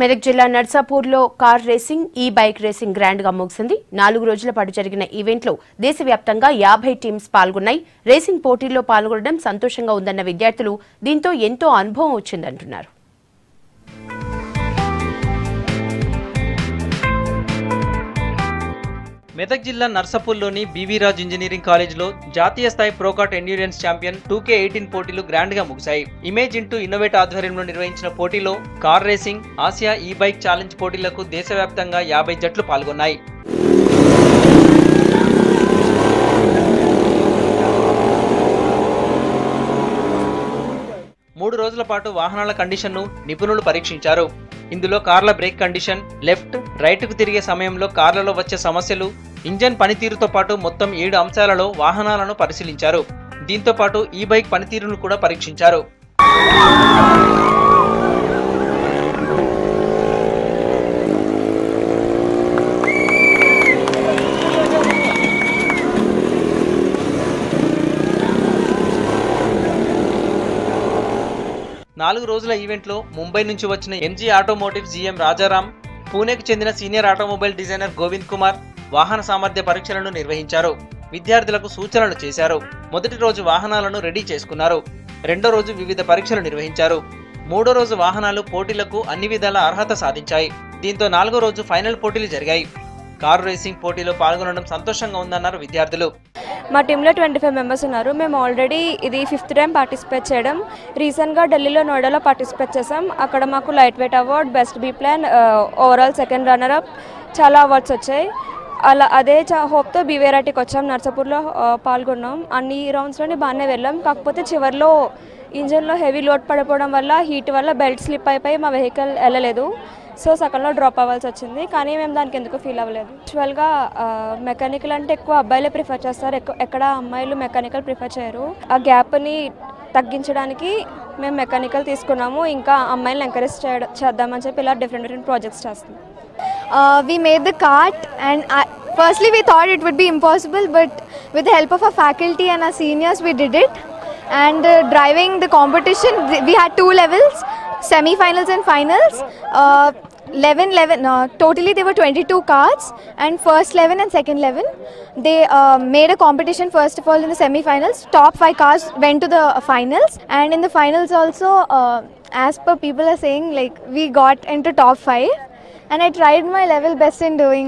మెదక్ జిల్లా నర్సాపూర్లో car racing e bike racing grand గా ముగిసింది నాలుగు రోజుల పాటు జరిగిన ఈవెంట్లో దేశవ్యాప్తంగా యాభై టీమ్స్ పాల్గొన్నాయి రేసింగ్ పోటీల్లో పాల్గొనడం సంతోషంగా ఉందన్న విద్యార్థులు దీంతో ఎంతో అనుభవం వచ్చిందంటున్నారు మెదక్ జిల్లా నర్సపూర్లోని బీవీ రాజ్ ఇంజనీరింగ్ కాలేజ్లో జాతీయ స్థాయి ProKart endurance champion two K eighteen పోటీలు గ్రాండ్ గా ముగిశాయి ఇమేజ్ ఇంటూ ఇన్నోవేట్ ఆధ్వర్యంలో నిర్వహించిన పోటీలో car racing Asia e bike challenge పోటీలకు దేశవ్యాప్తంగా యాభై జట్లు పాల్గొన్నాయి మూడు రోజుల పాటు వాహనాల కండిషన్ను నిపుణులు పరీక్షించారు ఇందులో కార్ల బ్రేక్ కండిషన్ లెఫ్ట్ రైట్కు తిరిగే సమయంలో కార్లలో వచ్చే సమస్యలు ఇంజన్ పనితీరుతో పాటు మొత్తం ఏడు అంశాలలో వాహనాలను పరిశీలించారు దీంతో పాటు ఈ బైక్ పనితీరును కూడా పరీక్షించారు నాలుగు రోజుల ఈవెంట్లో ముంబై నుంచి వచ్చిన ఎంజీ ఆటోమోటివ్ జీఎం రాజారాం పూణేకు చెందిన senior automobile designer Govind Kumar వాహన సామర్థ్య పరీక్షలను నిర్వహించారు విద్యార్థులకు సూచనలు చేశారు మొదటి రోజు వాహనాలను రెడీ చేసుకున్నారు రెండో రోజు వివిధ పరీక్షలు నిర్వహించారు మూడో రోజు వాహనాలు పోటీలకు అన్ని విధాల అర్హత సాధించాయి దీంతో నాలుగో రోజు ఫైనల్ పోటీలు జరిగాయి కారు రేసింగ్ పోటీలో పాల్గొనడం సంతోషంగా ఉందన్నారు విద్యార్థులు మా టీంలో ట్వంటీ ఫైవ్ మెంబర్స్ ఉన్నారు మేము ఆల్రెడీ ఇది ఫిఫ్త్ టైం పార్టిసిపేట్ చేయడం రీసెంట్గా ఢిల్లీలో నోయిడాలో పార్టిసిపేట్ చేసాం అక్కడ మాకు light weight award best B plan overall second runner up చాలా అవార్డ్స్ వచ్చాయి అలా అదే చా హోప్తో బీవేరాటికి వచ్చాం నర్సాపూర్లో ఆ, పాల్గొన్నాం అన్ని రౌండ్స్లోని బాగానే వెళ్ళాం కాకపోతే చివరిలో ఇంజన్లో హెవీ లోడ్ పడిపోవడం వల్ల హీట్ వల్ల బెల్ట్ స్లిప్ అయిపోయి మా వెహికల్ వెళ్ళలేదు సో సగంలో డ్రాప్ అవ్వాల్సి వచ్చింది కానీ మేము దానికి ఎందుకు ఫీల్ అవ్వలేదు యాక్చువల్గా మెకానికల్ అంటే ఎక్కువ అబ్బాయిలే ప్రిఫర్ చేస్తారు ఎక్కువ ఎక్కడ అమ్మాయిలు మెకానికల్ ప్రిఫర్ చేయరు ఆ గ్యాప్ని తగ్గించడానికి మేము మెకానికల్ తీసుకున్నాము ఇంకా అమ్మాయిలను ఎంకరేజ్ చేయడం చేద్దామని చెప్పి ఇలా డిఫరెంట్ డిఫరెంట్ ప్రాజెక్ట్స్ చేస్తాం Uh, we made the cart and I, firstly we thought it would be impossible but with the help of our faculty and our seniors we did it and uh, driving the competition th- we had two levels semi-finals and finals uh, 11 11 uh, totally there were 22 cards and first 11 and second 11 they uh, made a competition first of all in the semi-finals top five cars went to the finals and in the finals also uh, as per people are saying like we got into top five and I tried my level best in doing,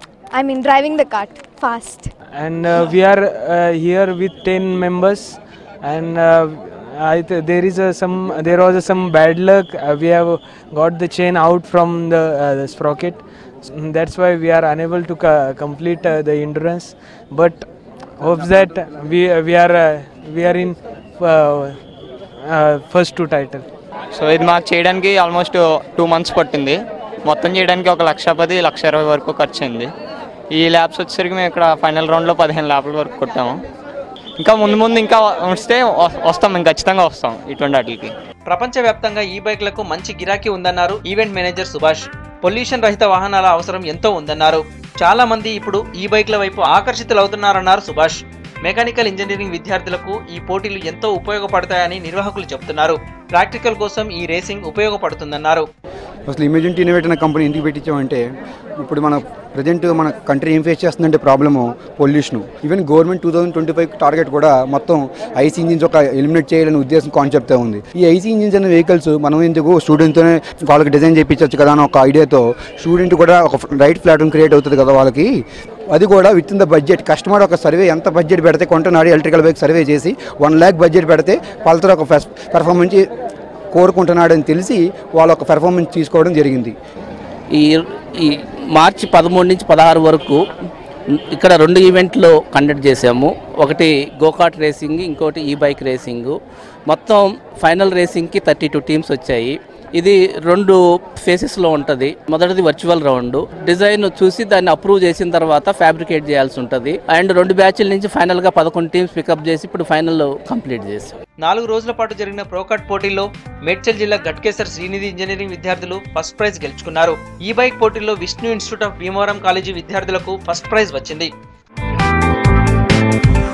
I mean, driving the cart fast. and uh, we are uh, here with 10 members and uh, I th- there is a some there was a some bad luck uh, we have got the chain out from the, uh, the sprocket So, that's why we are unable to co- complete uh, the endurance but hopes that we we are uh, we are in uh, uh, first two title so ఇది మాకు చేయడానికి almost two months పట్టింది మొత్తం చేయడానికి ఒక లక్ష పది లక్ష ఇరవై వరకు ఖర్చు అయింది ఈ ల్యాబ్స్ వచ్చేసరికి మేము ఇక్కడ ఫైనల్ రౌండ్లో పదిహేను ల్యాబ్ల వరకు కొట్టాము ఇంకా ముందు ముందు ఇంకా వస్తే వ- వస్తాం మేము ఖచ్చితంగా వస్తాం ఇటువంటి వాటికి ప్రపంచవ్యాప్తంగా ఈ బైక్లకు మంచి గిరాకీ ఉందన్నారు ఈవెంట్ మేనేజర్ సుభాష్ పొల్యూషన్ రహిత వాహనాల అవసరం ఎంతో ఉందన్నారు చాలా మంది ఇప్పుడు ఈ బైక్ల వైపు ఆకర్షితులవుతున్నారన్నారు సుభాష్ మెకానికల్ ఇంజనీరింగ్ విద్యార్థులకు ఈ పోటీలు ఎంతో ఉపయోగపడతాయని నిర్వాహకులు చెబుతున్నారు ప్రాక్టికల్ కోసం ఈ రేసింగ్ ఉపయోగపడుతుందన్నారు అసలు ఇమేజెంట్ ఇన్నోవేట్ అనే కంపెనీ ఎందుకు పెట్టించామంటే ఇప్పుడు మన ప్రజెంట్ మన కంట్రీ ఏం ఫేస్ చేస్తుందంటే problem pollution even government two thousand twenty five target కూడా మొత్తం ఐసీ ఇంజిన్స్ ఒక ఎలిమినేట్ చేయాలనే ఉద్దేశం కాన్సెప్ట్ ఉంది ఈ ఐసీ ఇంజిన్స్ అనే వెహికల్స్ మనం ఎందుకు స్టూడెంట్తోనే వాళ్ళకి డిజైన్ చేయించవచ్చు కదా అని ఒక ఐడియాతో స్టూడెంట్ కూడా ఒక రైట్ ప్లాట్ఫామ్ క్రియేట్ అవుతుంది కదా వాళ్ళకి అది కూడా with in the budget customer ఒక సర్వే ఎంత బడ్జెట్ పెడితే కొంటున్నాడు ఎలక్ట్రికల్ బైక్ సర్వే చేసి వన్ ల్యాక్ బడ్జెట్ పెడితే వాళ్ళతో ఒక పెర్ఫార్మెన్స్ కోరుకుంటున్నాడని తెలిసి వాళ్ళ ఒక పెర్ఫార్మెన్స్ తీసుకోవడం జరిగింది ఈ ఈ మార్చి పదమూడు నుంచి పదహారు వరకు ఇక్కడ రెండు ఈవెంట్లు కండక్ట్ చేసాము ఒకటి గోకాట్ రేసింగ్ ఇంకోటి ఈ బైక్ రేసింగ్ మొత్తం ఫైనల్ రేసింగ్కి థర్టీ టూ టీమ్స్ వచ్చాయి ఇది రెండు ఫేసెస్లో ఉంటుంది మొదటిది వర్చువల్ రౌండ్ డిజైన్ చూసి దాన్ని అప్రూవ్ చేసిన తర్వాత ఫ్యాబ్రికేట్ చేయాల్సి ఉంటుంది అండ్ రెండు బ్యాచ్ల నుంచి ఫైనల్గా పదకొండు టీమ్స్ పికప్ చేసి ఇప్పుడు ఫైనల్ కంప్లీట్ చేసాం నాలుగు రోజుల పాటు జరిగిన ప్రోకట్ పోటీల్లో మేడ్చల్ జిల్లా గట్కేసర్ శ్రీనిధి ఇంజనీరింగ్ విద్యార్థులు ఫస్ట్ ప్రైజ్ గెలుచుకున్నారు ఈ బైక్ పోటీల్లో Vishnu institute of Bhimavaram college విద్యార్థులకు ఫస్ట్ ప్రైజ్ వచ్చింది